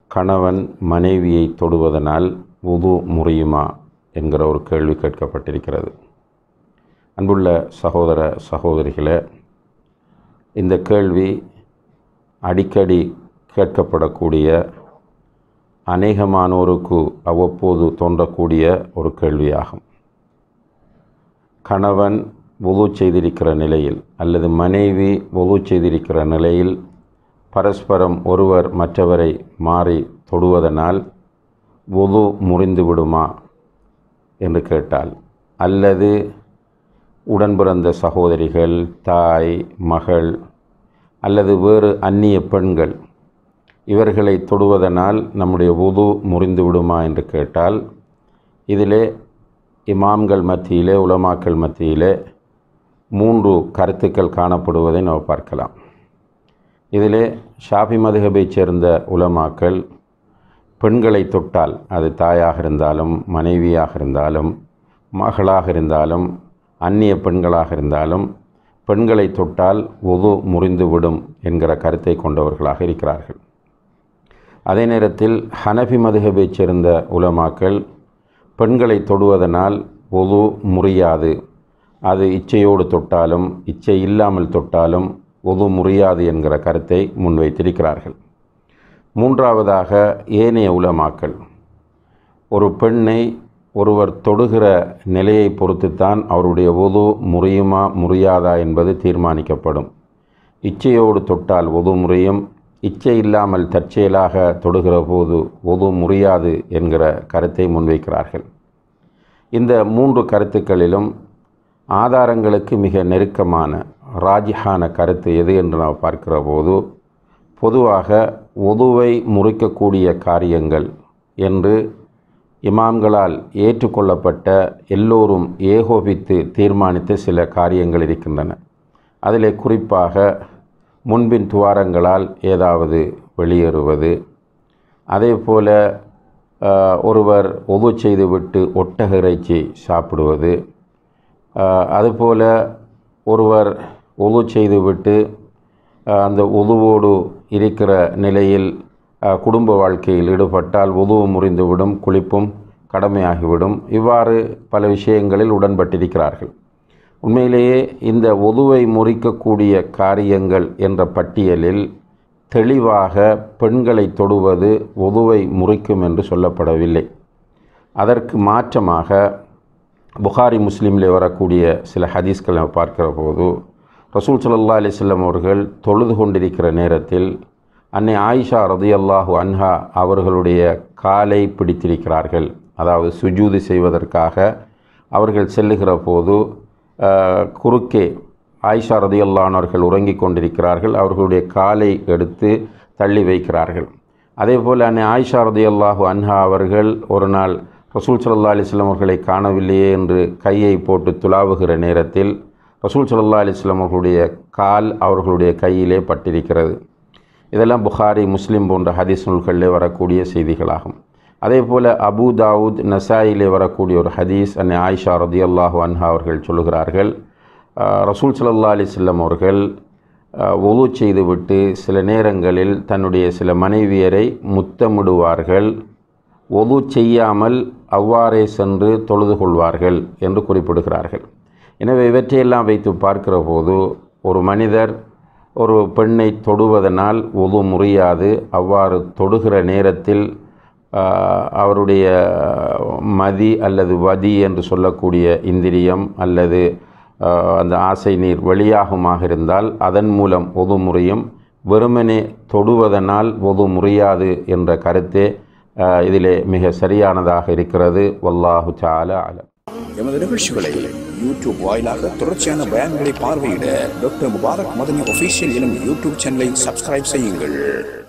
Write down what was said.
கணவன் மனைவியை தொடுவதனால் உது முறியுமா என்கிற ஒரு கேள்வி கேட்கப்பட்டிருக்கிறது அன்புள்ள சகோதர சகோதரிகளே இந்த கேள்வி அடிக்கடி கேட்கப்படக்கூடிய அநேகமானோருக்கு அவ்வப்போது தோன்றக்கூடிய ஒரு கேள்வியாகும் கணவன் ஒது செய்திருக்கிற நிலையில் அல்லது மனைவி ஒது செய்திருக்கிற நிலையில் பரஸ்பரம் ஒருவர் மற்றவரை மாறி தொடுவதனால் ஒது முறிந்து விடுமா என்று கேட்டால் அல்லது உடன் பிறந்த சகோதரிகள் தாய் மகள் அல்லது வேறு அந்நிய பெண்கள் இவர்களை தொடுவதனால் நம்முடைய உது முறிந்து விடுமா என்று கேட்டால் இதிலே இமாம்கள் மத்தியிலே உலமாக்கள் மத்தியிலே மூன்று கருத்துக்கள் காணப்படுவதை நாம் பார்க்கலாம் இதிலே ஷாபி மதுகபைச் சேர்ந்த உலமாக்கள் பெண்களை தொட்டால் அது தாயாக இருந்தாலும் மனைவியாக இருந்தாலும் மகளாக இருந்தாலும் அந்நிய பெண்களாக இருந்தாலும் பெண்களை தொட்டால் ஒது முறிந்துவிடும் என்கிற கருத்தை கொண்டவர்களாக இருக்கிறார்கள் அதே நேரத்தில் ஹனஃபி மதுகபைச் சேர்ந்த உலமாக்கள் பெண்களை தொடுவதனால் ஒது முறியாது அது இச்சையோடு தொட்டாலும் இச்சை இல்லாமல் தொட்டாலும் ஒது முறியாது என்கிற கருத்தை முன்வைத்திருக்கிறார்கள் மூன்றாவதாக ஏனைய உலமாக்கள் ஒரு பெண்ணை ஒருவர் தொடுகிற நிலையை பொறுத்துத்தான் அவருடைய ஒது முறியுமா முறியாதா என்பது தீர்மானிக்கப்படும் இச்சையோடு தொட்டால் ஒது முறியும் இச்சை இல்லாமல் தற்செயலாக தொடுகிற போது ஒது முறியாது என்கிற கருத்தை முன்வைக்கிறார்கள் இந்த மூன்று கருத்துக்களிலும் ஆதாரங்களுக்கு மிக நெருக்கமான ராஜிஹான கருத்து எது என்று நாம் பார்க்கிற போது பொதுவாக ஒதுவை முறிக்கக்கூடிய காரியங்கள் என்று இமாம்களால் ஏற்றுக்கொள்ளப்பட்ட எல்லோரும் ஏகோபித்து தீர்மானித்த சில காரியங்கள் இருக்கின்றன அதிலே குறிப்பாக முன்பின் துவாரங்களால் ஏதாவது வெளியேறுவது அதே போல ஒருவர் ஒது செய்துவிட்டு ஒட்டக இறைச்சி சாப்பிடுவது அதுபோல ஒருவர் ஒது செய்துவிட்டு அந்த உதுவோடு இருக்கிற நிலையில் குடும்ப வாழ்க்கையில் ஈடுபட்டால் உதுவு முறிந்துவிடும் குளிப்பும் கடமையாகிவிடும் இவ்வாறு பல விஷயங்களில் உடன்பட்டிருக்கிறார்கள் உண்மையிலேயே இந்த ஒதுவை முறிக்கக்கூடிய காரியங்கள் என்ற பட்டியலில் தெளிவாக பெண்களை தொடுவது ஒதுவை முறிக்கும் என்று சொல்லப்படவில்லை அதற்கு மாற்றமாக புகாரி முஸ்லீமில் வரக்கூடிய சில ஹதீஸ்களை பார்க்கிற போது ரசூல் சல்லா அலிஸ்லம் அவர்கள் தொழுது கொண்டிருக்கிற நேரத்தில் அன்னை ஆயிஷா ரதியல்லாஹு அன்ஹா அவர்களுடைய காலை பிடித்திருக்கிறார்கள் அதாவது சுஜூது செய்வதற்காக அவர்கள் செல்லுகிற போது குறுக்கே ஆயிஷா ரதியல்லானவர்கள் உறங்கிக் கொண்டிருக்கிறார்கள் அவர்களுடைய காலை எடுத்து தள்ளி வைக்கிறார்கள் அதே போல் அன்னை ஆயிஷா ரதியல்லாஹு அன்ஹா அவர்கள் ஒரு நாள் ரசூல் சல்லா அலிஸ்லாம் அவர்களை காணவில்லையே என்று கையை போட்டு துலாவுகிற நேரத்தில் ரசூல் சல்லா அலிஸ்லாம் அவர்களுடைய கால் அவர்களுடைய கையிலே பட்டிருக்கிறது இதெல்லாம் புகாரி முஸ்லீம் போன்ற ஹதீஸ் நூல்களிலே வரக்கூடிய செய்திகளாகும் அதே போல் அபு தாவூத் நசாயிலே வரக்கூடிய ஒரு ஹதீஸ் அன்னை ஆயிஷா ரதி அல்லாஹு அன்ஹா அவர்கள் சொல்லுகிறார்கள் ரசூல் சல்லா அலிஸ்லம் அவர்கள் ஒழு செய்துவிட்டு சில நேரங்களில் தன்னுடைய சில மனைவியரை முத்தமிடுவார்கள் ஒது செய்யாமல் அவ்வாறே சென்று தொழுது கொள்வார்கள் என்று குறிப்பிடுகிறார்கள் எனவே இவற்றையெல்லாம் வைத்து பார்க்கிற போது ஒரு மனிதர் ஒரு பெண்ணை தொடுவதனால் ஒது முறியாது அவ்வாறு தொடுகிற நேரத்தில் அவருடைய மதி அல்லது வதி என்று சொல்லக்கூடிய இந்திரியம் அல்லது அந்த ஆசை நீர் வெளியாகுமாக இருந்தால் அதன் மூலம் ஒது முறியும் வெறுமனே தொடுவதனால் ஒது முறியாது என்ற கருத்தே இதிலே மிக சரியானதாக இருக்கிறது வல்லாஹு சால அலம் எமது நிகழ்ச்சிகளை யூடியூப் வாயிலாக தொடர்ச்சியான பயான்களை பார்வையிட டாக்டர் முபாரக் மதனி ஒஃபீஷியல் எனும் யூடியூப் சேனலை சப்ஸ்கிரைப் செய்யுங்கள்